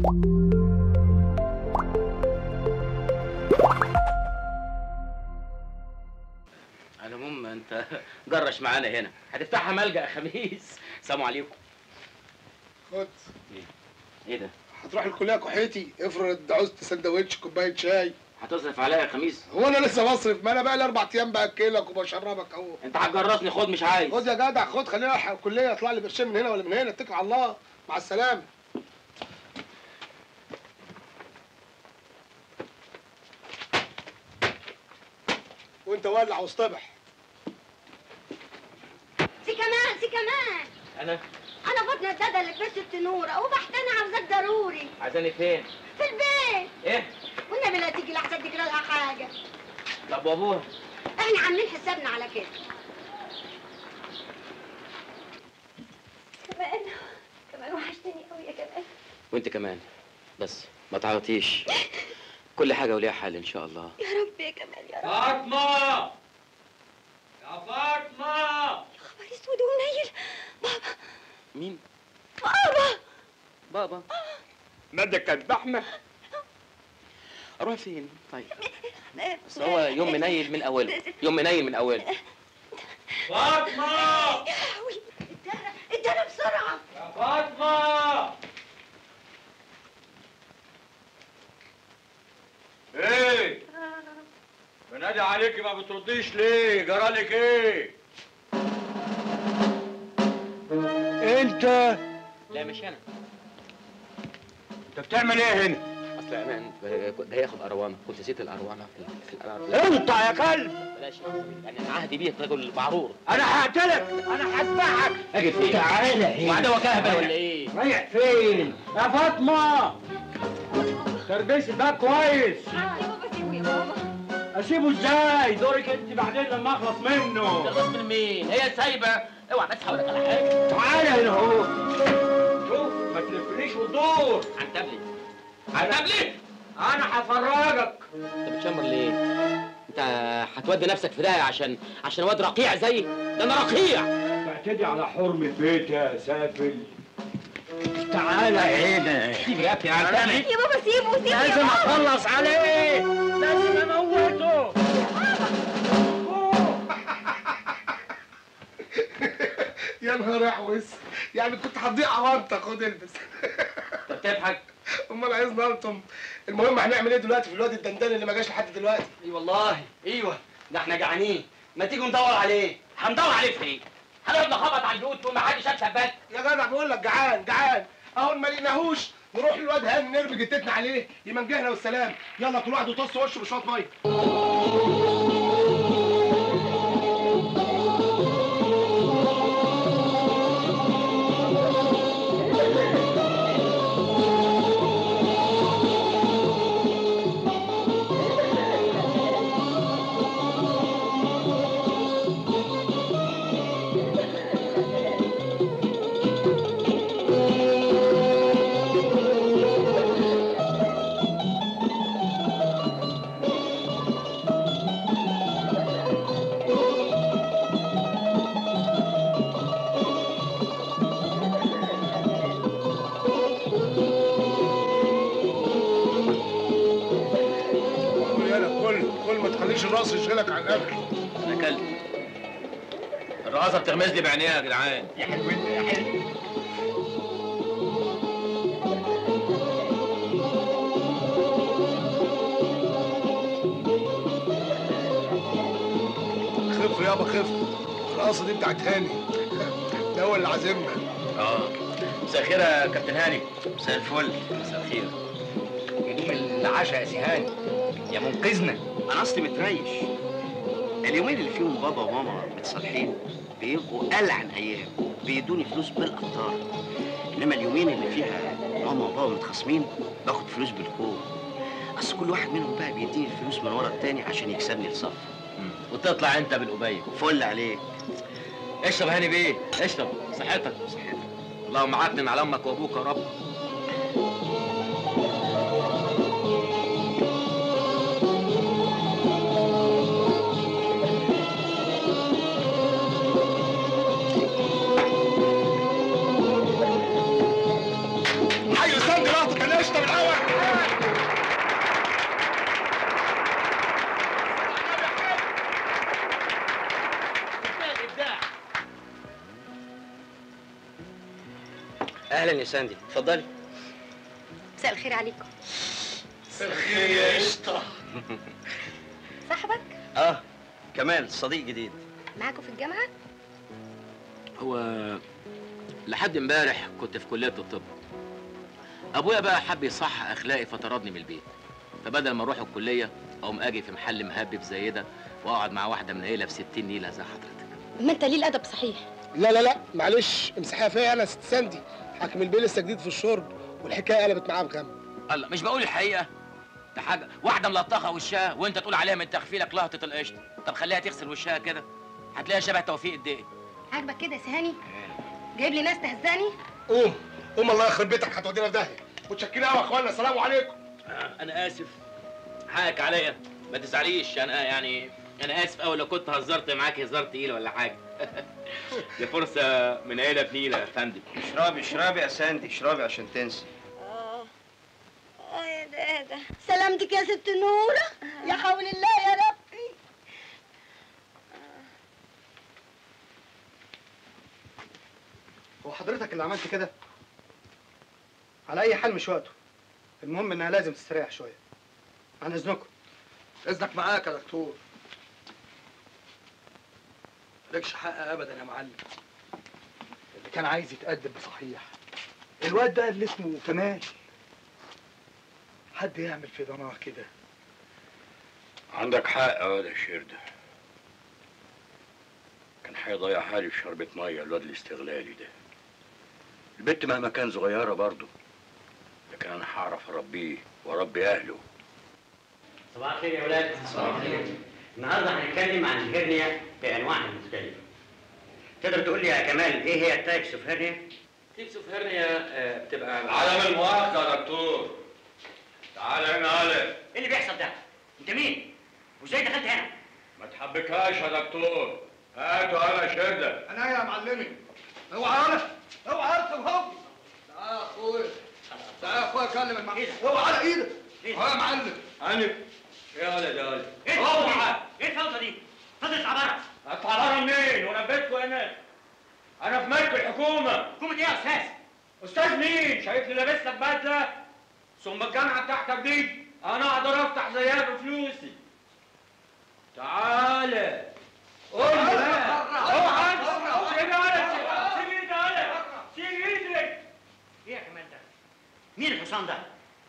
على العموم انت جرش معانا هنا هتفتحها ملجأ يا خميس سلام عليكم خد ايه ده هتروح الكليه كحيتي افرض عوزت سندوتش كوبايه شاي هتصرف عليا يا خميس هو انا لسه بصرف ما انا بقى لي اربع ايام باكلك وبشربك اهو انت هتجرسني خد مش عايز خد يا جدع خد خلينا الحق الكليه يطلع لي قرشين من هنا ولا من هنا اتكل على الله مع السلامه وانت ولع واصطبح سي كمان سي كمان انا انا فاطمه الدادا اللي في بيت التنوره وبحت انا عاوزاك ضروري عايزاني فين في البيت ايه والنبي لا تيجي لحسن تجرى لها حاجه طب وابوها احنا عاملين حسابنا على كده كمان كمان وحشتني قوي يا كمان وانت كمان بس ما تعيطيش كل حاجه وليها حل ان شاء الله يا رب يا كمال يا رب فاطمة يا فاطمة خبر اسود ومنيل مين بابا بابا ندى كانت بحمة اروح فين طيب بس هو يوم منيل من اوله يوم منيل من اوله فاطمة يا لهوي ادانا ادانا بسرعه يا فاطمة ايه بنادي عليكي ما بترديش ليه جرالك ايه انت لا مش انا انت بتعمل ايه هنا اصل انا كنت جاي اخد اروانه كنت نسيت الاروانه في في الألعاب. انت يا كلب بلاش يعني انا عهدي بيه رجل معرور انا هقتلك انا هذبحك اجي فين تعالى هنا. وبعدين هو كهبل ولا ايه رايح فين يا فاطمة تربيش الباب كويس يا بابا سيبه يا بابا اسيبه ازاي دورك انت بعدين لما اخلص منه تخلص من مين هي سايبه اوعى بس هقول لك على حاجه تعالى هنا اهو شوف ما تلفنيش وتدور عنتبلي عنتبلي انا هفرجك انت بتشمر ليه انت هتودي نفسك في داهيه عشان عشان واد رقيع زيي ده انا رقيع تعتدي على حرمة بيتي يا سافل تعالى هنا سيب يا ابني عنتبلي يا بابا سيبه سيبه يا لازم بابا اخلص عليه لازم اموته يا نهار احوس يعني كنت هتضيع عوانتك خد البس انت بتضحك امال عايز نلطم المهم هنعمل ايه دلوقتي في الواد الدندان اللي ما جاش لحد دلوقتي اي والله ايوه ده احنا جعانين ما تيجوا ندور عليه هندور عليه فين هنقعد نخبط على البيوت وما حدش شاف شباك يا جدع بقول لك جعان جعان اهو ما لقيناهوش نروح للواد هاني نرمي جتتنا عليه يمنجهنا والسلام يلا كل واحد يطص وشه بشويه ميه كل يلا كل كل ما تخليش الراس يشغلك عن الاكل انا كلب الرقاصه بتغمز لي بعينيها يا جدعان يا حلو انت يا حلو خف يابا خف الرقاصه دي بتاعت هاني ده هو اللي عازمنا اه مساء الخير يا كابتن هاني مساء الفل مساء الخير هدوم العشاء يا سيهان يا منقذنا انا اصلي متريش اليومين اللي فيهم بابا وماما متصالحين بيبقوا ألعن ايام بيدوني فلوس بالقطار انما اليومين اللي فيها ماما وبابا متخاصمين باخد فلوس بالكور اصل كل واحد منهم بقى بيديني الفلوس من ورا التاني عشان يكسبني الصف وتطلع انت بالقبيل فل عليك اشرب هاني بيه اشرب صحتك صحتك اللهم معكنن على امك وابوك يا رب حي استنى لحظه انا اشطر يا ساندي اتفضلي مساء الخير عليكم الخير يا قشطه صاحبك اه كمال صديق جديد معاكم في الجامعه هو لحد امبارح كنت في كليه الطب ابويا بقى حب يصحح اخلاقي فطردني من البيت فبدل ما اروح الكليه اقوم اجي في محل مهبب زي ده واقعد مع واحده من عيله في 60 نيله زي حضرتك ما انت ليه الادب صحيح لا لا لا معلش امسحيها فيا انا يا ست ساندي حاكم البيه لسه جديد في الشرب والحكايه قلبت معاه بغم الله مش بقول الحقيقه ده حاجه واحده ملطخه وشها وانت تقول عليها من تخفيلك لهطه القشط طب خليها تغسل وشها كده هتلاقيها شبه توفيق الدقي عاجبك كده يا سهاني جايب لي ناس تهزاني قوم قوم الله يخرب بيتك هتودينا في داهيه متشكرين قوي يا اخوانا السلام عليكم انا اسف حقك عليا ما تزعليش انا يعني انا اسف قوي لو كنت هزرت معاك هزار تقيل ولا حاجه دي فرصه من عيله بنيله يا فندم اشربي اشربي يا ساندي اشربي عشان تنسي اه اه يا ده ده سلامتك يا ست نورة يا حول الله يا ربي هو حضرتك اللي عملت كده على اي حال مش وقته المهم انها لازم تستريح شويه عن اذنكم اذنك معاك يا دكتور مالكش حق ابدا يا معلم اللي كان عايز يتقدم بصحيح الواد ده اللي اسمه كمال حد يعمل في ضناه كده عندك حق يا واد يا شردة كان هيضيع حالي في شربة مية الواد الاستغلالي ده البت مهما كان صغيرة برضه لكن أنا هعرف أربيه وأربي أهله صباح الخير يا ولاد صباح الخير النهارده هنتكلم عن الهرنيا بانواعها المختلفه تقدر تقول لي يا كمال ايه هي التايبس اوف هرنيا تيبس اوف هرنيا بتبقى عدم المؤاخذة يا دكتور تعال هنا ألف ايه اللي بيحصل ده انت مين وازاي دخلت هنا ما تحبكهاش يا دكتور هاتوا أنا شردة انا يا معلمي اوعى انا اوعى انت وهو تعال يا اخويا تعال يا اخويا كلم المعلم اوعى على ايدك إيه؟ اه يا معلم ألف يا ولد يا ولد ايه الفوضى دي؟ ايه الفوضى دي؟ اتفضل اطلع بره أطلع بره منين وأنا في بيتكم هنا أنا في ملك الحكومة حكومه ايه يا استاذ؟ استاذ مين شايفني لابس لك بدله ثم الجامعه بتاعتك دي انا اقدر افتح زيها بفلوسي تعالى قول لي بقى اوعى سيب ايدك سيب ايدك سيب ايدك ايه يا كمال ده؟ مين الحصان ده؟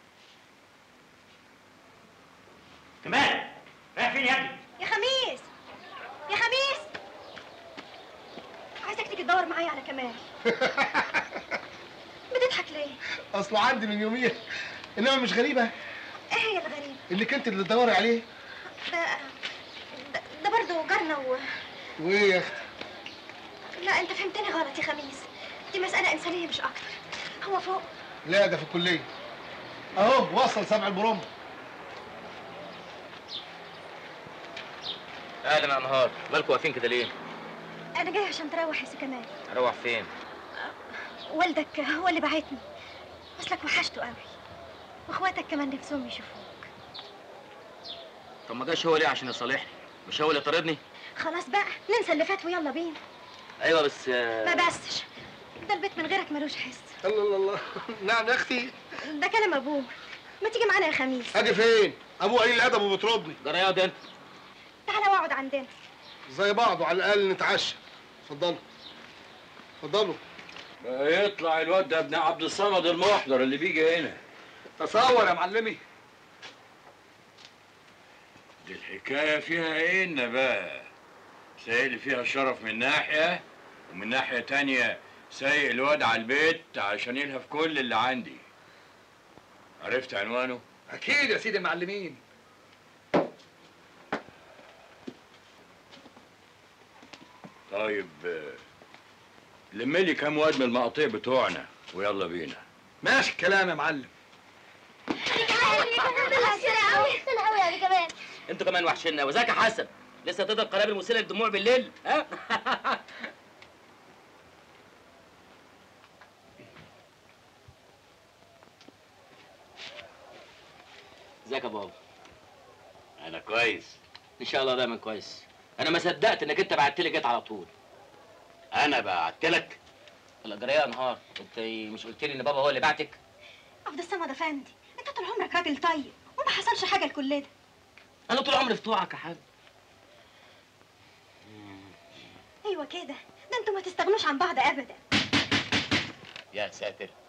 كمال رايح فين يا ابني؟ يا خميس يا خميس عايزك تيجي تدور معايا على كمال بتضحك ليه؟ اصله عندي من يومين انما مش غريبه ايه هي الغريب؟ اللي كنت اللي تدوري عليه ده ده, ده برضه جارنا و... وايه يا اختي لا انت فهمتني غلط يا خميس دي مسألة إنسانية مش أكتر هو فوق لا ده في الكليه اهو وصل سبع البروم اهلا يا انهار مالكوا واقفين كده ليه؟ أنا جاي عشان تروح يا سي كمال هروح فين؟ والدك هو اللي بعتني أصلك وحشته قوي وإخواتك كمان نفسهم يشوفوك طب ما جاش هو ليه عشان يصالحني؟ مش هو اللي طردني؟ خلاص بقى ننسى اللي فات ويلا بينا ايوه بس آه، ما بسش ده البيت من غيرك ملوش حس الله الله الله نعم يا اختي ده كلام أبوه ما تيجي معانا يا خميس اجي فين ابوه قليل الادب وبيطردني جرى ياض انت تعالى واقعد عندنا زي بعض وعلى الاقل نتعشى اتفضلوا اتفضلوا يطلع الواد ده ابن عبد الصمد المحضر اللي بيجي هنا تصور يا معلمي دي الحكايه فيها ان بقى سايق فيها شرف من ناحيه ومن ناحيه تانية سايق الواد على البيت عشان يلهف كل اللي عندي عرفت عنوانه اكيد يا سيدي المعلمين طيب آه، لم لي كام واد من المقاطيع بتوعنا ويلا بينا ماشي الكلام يا معلم انتوا كمان وحشنا وذاك يا حسن لسه تضرب قنابل مسيله للدموع بالليل ها؟ ازيك يا بابا انا كويس ان شاء الله دايما كويس انا ما صدقت انك انت بعت لي جيت على طول انا بعت لك ولا جرايه يا نهار انت مش قلت لي ان بابا هو اللي بعتك عبد الصمد افندي انت طول عمرك راجل طيب وما حصلش حاجه لكل ده انا طول عمري في طوعك يا حاج ايوه كده ده انتوا ما تستغنوش عن بعض ابدا يا ساتر